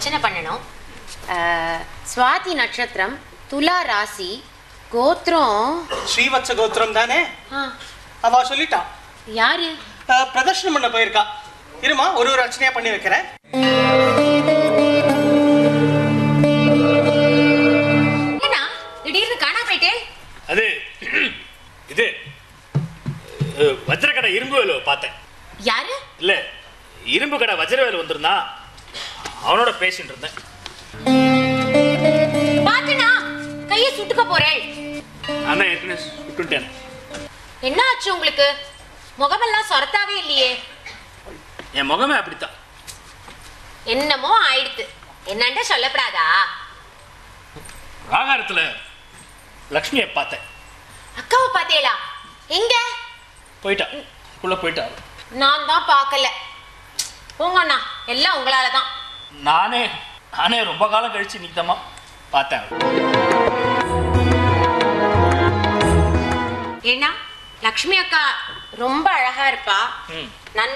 அர்ச்சனை பண்ணணும் அஹ், சுவாதி நட்சத்திரம் துலா ராசி கோத்திரம் ஸ்ரீவத்ச கோத்திரம் தானே ஆ, அவ சொல்லிட்டா யாரு அஹ், பிரதர்ஷனம் பண்ண போயிருக்கா இருமா ஒரு ஒரு அர்ச்சனையா பண்ணி வைக்கிறேன் ஏன்னா திடீர்னு காணா போயிட்டே அது இது அஹ், வஜ்ரக்கடை இரும்பு வேலு பார்த்தேன் யாரு இல்ல இரும்பு கடை வஜ்ரவேலு வந்திருந்தான் அவனோட பேசிட்டு இருந்தேன் பாத்துனா கையை சுட்டுக்க போறேன் நான் தான் ஏற்கனவே சுட்டுட்டேன் என்ன ஆச்சு உங்களுக்கு முகமெல்லாம் சொரத்தாவே இல்லையே என் முகமே அப்படித்தான் என்னமோ ஆயிடுத்து என்னண்ட சொல்லப்படாதா ராகாரத்துல லக்ஷ்மியை பார்த்தேன் அக்காவை பாத்தேளா எங்க போயிட்டா உள்ள போயிட்டா நான் தான் பார்க்கல போங்கண்ணா எல்லாம் உங்களால தான் நானே நானே ரொம்ப காலம் கழிச்சு நித்தமா பார்த்தேன் ஏன்னா லக்ஷ்மி அக்கா ரொம்ப அழகா இருப்பா ம் நன்